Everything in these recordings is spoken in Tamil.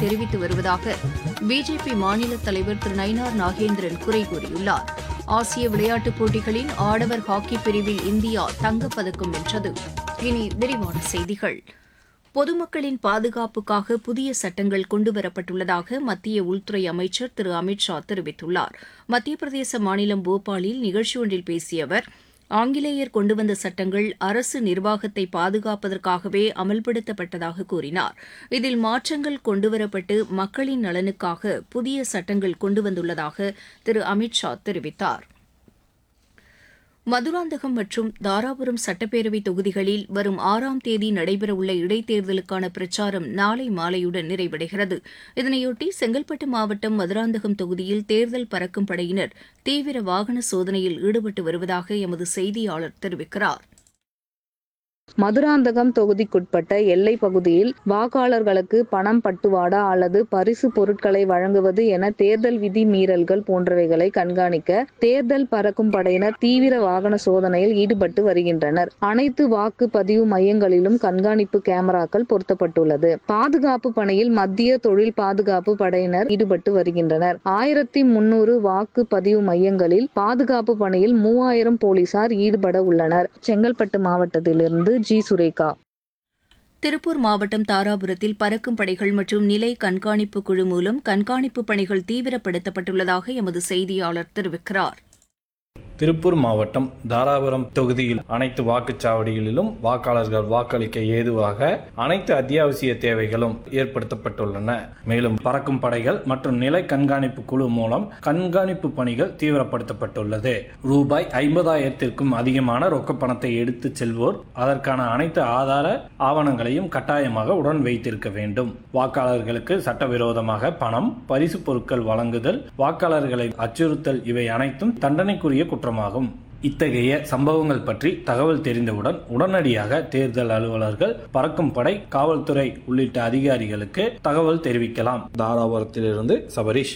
தெரிவித்து வருவதாக பிஜேபி மாநில தலைவர் திரு நயினார் நாகேந்திரன் குறை கூறியுள்ளார் ஆசிய விளையாட்டுப் போட்டிகளின் ஆடவர் ஹாக்கி பிரிவில் இந்தியா தங்கப்பதக்கம் வென்றது இனி விரிவான செய்திகள் பொதுமக்களின் பாதுகாப்புக்காக புதிய சட்டங்கள் கொண்டுவரப்பட்டுள்ளதாக மத்திய உள்துறை அமைச்சர் திரு அமித் ஷா தெரிவித்துள்ளார் மத்திய பிரதேச மாநிலம் போபாலில் நிகழ்ச்சி ஒன்றில் பேசிய அவர் ஆங்கிலேயர் கொண்டு வந்த சட்டங்கள் அரசு நிர்வாகத்தை பாதுகாப்பதற்காகவே அமல்படுத்தப்பட்டதாக கூறினார் இதில் மாற்றங்கள் கொண்டுவரப்பட்டு மக்களின் நலனுக்காக புதிய சட்டங்கள் கொண்டுவந்துள்ளதாக திரு அமித் ஷா தெரிவித்தார் மதுராந்தகம் மற்றும் தாராபுரம் சட்டப்பேரவை தொகுதிகளில் வரும் ஆறாம் தேதி நடைபெறவுள்ள இடைத்தேர்தலுக்கான பிரச்சாரம் நாளை மாலையுடன் நிறைவடைகிறது இதனையொட்டி செங்கல்பட்டு மாவட்டம் மதுராந்தகம் தொகுதியில் தேர்தல் பறக்கும் படையினர் தீவிர வாகன சோதனையில் ஈடுபட்டு வருவதாக எமது செய்தியாளர் தெரிவிக்கிறார் மதுராந்தகம் தொகுதிக்குட்பட்ட எல்லை பகுதியில் வாக்காளர்களுக்கு பணம் பட்டுவாடா அல்லது பரிசு பொருட்களை வழங்குவது என தேர்தல் விதி மீறல்கள் போன்றவைகளை கண்காணிக்க தேர்தல் பறக்கும் படையினர் தீவிர வாகன சோதனையில் ஈடுபட்டு வருகின்றனர் அனைத்து வாக்கு பதிவு மையங்களிலும் கண்காணிப்பு கேமராக்கள் பொருத்தப்பட்டுள்ளது பாதுகாப்பு பணியில் மத்திய தொழில் பாதுகாப்பு படையினர் ஈடுபட்டு வருகின்றனர் ஆயிரத்தி முன்னூறு வாக்கு பதிவு மையங்களில் பாதுகாப்பு பணியில் மூவாயிரம் போலீசார் ஈடுபட உள்ளனர் செங்கல்பட்டு மாவட்டத்திலிருந்து ஜி சுரேகா திருப்பூர் மாவட்டம் தாராபுரத்தில் பறக்கும் படைகள் மற்றும் நிலை கண்காணிப்பு குழு மூலம் கண்காணிப்பு பணிகள் தீவிரப்படுத்தப்பட்டுள்ளதாக எமது செய்தியாளர் தெரிவிக்கிறார் திருப்பூர் மாவட்டம் தாராபுரம் தொகுதியில் அனைத்து வாக்குச்சாவடிகளிலும் வாக்காளர்கள் வாக்களிக்க ஏதுவாக அனைத்து அத்தியாவசிய தேவைகளும் ஏற்படுத்தப்பட்டுள்ளன மேலும் பறக்கும் படைகள் மற்றும் நிலை கண்காணிப்பு குழு மூலம் கண்காணிப்பு பணிகள் தீவிரப்படுத்தப்பட்டுள்ளது ரூபாய் ஐம்பதாயிரத்திற்கும் அதிகமான ரொக்க பணத்தை எடுத்து செல்வோர் அதற்கான அனைத்து ஆதார ஆவணங்களையும் கட்டாயமாக உடன் வைத்திருக்க வேண்டும் வாக்காளர்களுக்கு சட்டவிரோதமாக பணம் பரிசு பொருட்கள் வழங்குதல் வாக்காளர்களை அச்சுறுத்தல் இவை அனைத்தும் தண்டனைக்குரிய குற்றமாகும் இத்தகைய சம்பவங்கள் பற்றி தகவல் தெரிந்தவுடன் உடனடியாக தேர்தல் அலுவலர்கள் பறக்கும் படை காவல்துறை உள்ளிட்ட அதிகாரிகளுக்கு தகவல் தெரிவிக்கலாம் தாராபுரத்திலிருந்து சபரீஷ்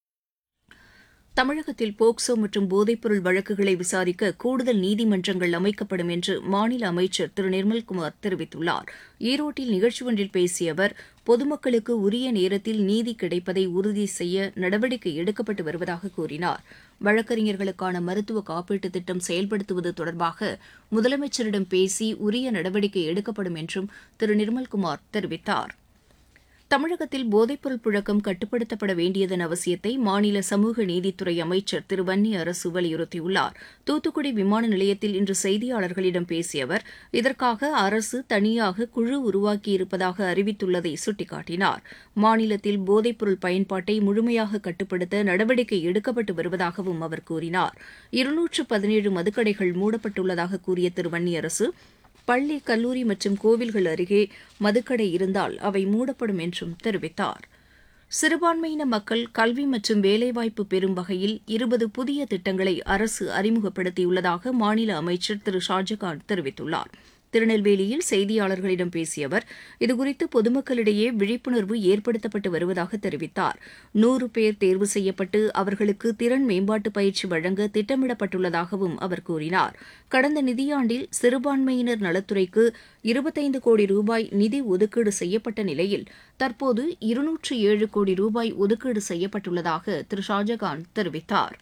தமிழகத்தில் போக்சோ மற்றும் போதைப்பொருள் வழக்குகளை விசாரிக்க கூடுதல் நீதிமன்றங்கள் அமைக்கப்படும் என்று மாநில அமைச்சர் திரு நிர்மல்குமார் தெரிவித்துள்ளார் ஈரோட்டில் நிகழ்ச்சி ஒன்றில் பேசிய அவர் பொதுமக்களுக்கு உரிய நேரத்தில் நீதி கிடைப்பதை உறுதி செய்ய நடவடிக்கை எடுக்கப்பட்டு வருவதாக கூறினார் வழக்கறிஞர்களுக்கான மருத்துவ காப்பீட்டுத் திட்டம் செயல்படுத்துவது தொடர்பாக முதலமைச்சரிடம் பேசி உரிய நடவடிக்கை எடுக்கப்படும் என்றும் திரு நிர்மல்குமார் தெரிவித்தார் தமிழகத்தில் போதைப்பொருள் புழக்கம் கட்டுப்படுத்தப்பட வேண்டியதன் அவசியத்தை மாநில சமூக நீதித்துறை அமைச்சர் திரு வன்னி அரசு வலியுறுத்தியுள்ளார் தூத்துக்குடி விமான நிலையத்தில் இன்று செய்தியாளர்களிடம் பேசிய அவர் இதற்காக அரசு தனியாக குழு உருவாக்கியிருப்பதாக அறிவித்துள்ளதை சுட்டிக்காட்டினார் மாநிலத்தில் போதைப்பொருள் பயன்பாட்டை முழுமையாக கட்டுப்படுத்த நடவடிக்கை எடுக்கப்பட்டு வருவதாகவும் அவர் கூறினார் இருநூற்று பதினேழு மதுக்கடைகள் மூடப்பட்டுள்ளதாக கூறிய திரு வன்னியரசு பள்ளி கல்லூரி மற்றும் கோவில்கள் அருகே மதுக்கடை இருந்தால் அவை மூடப்படும் என்றும் தெரிவித்தார் சிறுபான்மையின மக்கள் கல்வி மற்றும் வேலைவாய்ப்பு பெறும் வகையில் இருபது புதிய திட்டங்களை அரசு அறிமுகப்படுத்தியுள்ளதாக மாநில அமைச்சர் திரு ஷாஜகான் தெரிவித்துள்ளார் திருநெல்வேலியில் செய்தியாளர்களிடம் பேசிய அவர் இதுகுறித்து பொதுமக்களிடையே விழிப்புணர்வு ஏற்படுத்தப்பட்டு வருவதாக தெரிவித்தார் நூறு பேர் தேர்வு செய்யப்பட்டு அவர்களுக்கு திறன் மேம்பாட்டு பயிற்சி வழங்க திட்டமிடப்பட்டுள்ளதாகவும் அவர் கூறினார் கடந்த நிதியாண்டில் சிறுபான்மையினர் நலத்துறைக்கு இருபத்தைந்து கோடி ரூபாய் நிதி ஒதுக்கீடு செய்யப்பட்ட நிலையில் தற்போது இருநூற்று ஏழு கோடி ரூபாய் ஒதுக்கீடு செய்யப்பட்டுள்ளதாக திரு ஷாஜகான் தெரிவித்தார்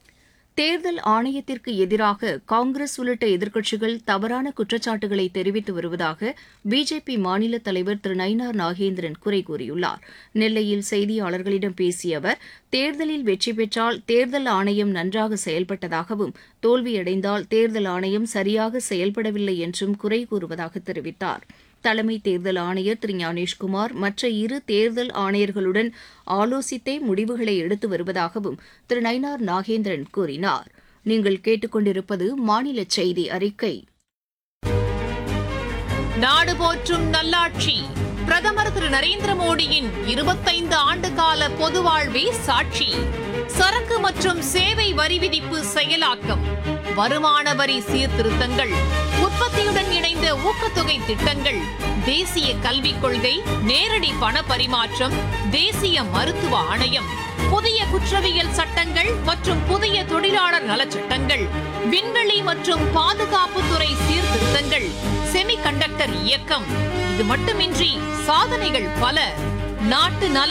தேர்தல் ஆணையத்திற்கு எதிராக காங்கிரஸ் உள்ளிட்ட எதிர்க்கட்சிகள் தவறான குற்றச்சாட்டுகளை தெரிவித்து வருவதாக பிஜேபி மாநில தலைவர் திரு நயினார் நாகேந்திரன் குறை கூறியுள்ளார் நெல்லையில் செய்தியாளர்களிடம் பேசிய அவர் தேர்தலில் வெற்றி பெற்றால் தேர்தல் ஆணையம் நன்றாக செயல்பட்டதாகவும் தோல்வியடைந்தால் தேர்தல் ஆணையம் சரியாக செயல்படவில்லை என்றும் குறை கூறுவதாக தெரிவித்தார் தலைமை தேர்தல் ஆணையர் திரு ஞானேஷ்குமார் மற்ற இரு தேர்தல் ஆணையர்களுடன் ஆலோசித்தே முடிவுகளை எடுத்து வருவதாகவும் திரு நயினார் நாகேந்திரன் கூறினார் நீங்கள் கேட்டுக்கொண்டிருப்பது மாநில செய்தி அறிக்கை நாடு போற்றும் நல்லாட்சி பிரதமர் திரு நரேந்திர மோடியின் இருபத்தைந்து ஆண்டு கால பொது வாழ்வே சாட்சி சரக்கு மற்றும் சேவை வரி விதிப்பு செயலாக்கம் வருமான வரி சீர்திருத்தங்கள் உற்பத்தியுடன் இணைந்த ஊக்கத்தொகை திட்டங்கள் தேசிய கல்விக் கொள்கை நேரடி பண பரிமாற்றம் தேசிய மருத்துவ ஆணையம் புதிய குற்றவியல் சட்டங்கள் மற்றும் புதிய தொழிலாளர் நலச்சட்டங்கள் விண்வெளி மற்றும் பாதுகாப்புத்துறை சீர்திருத்தங்கள் செமிகண்டக்டர் இயக்கம் இது மட்டுமின்றி சாதனைகள் பல நாட்டு நல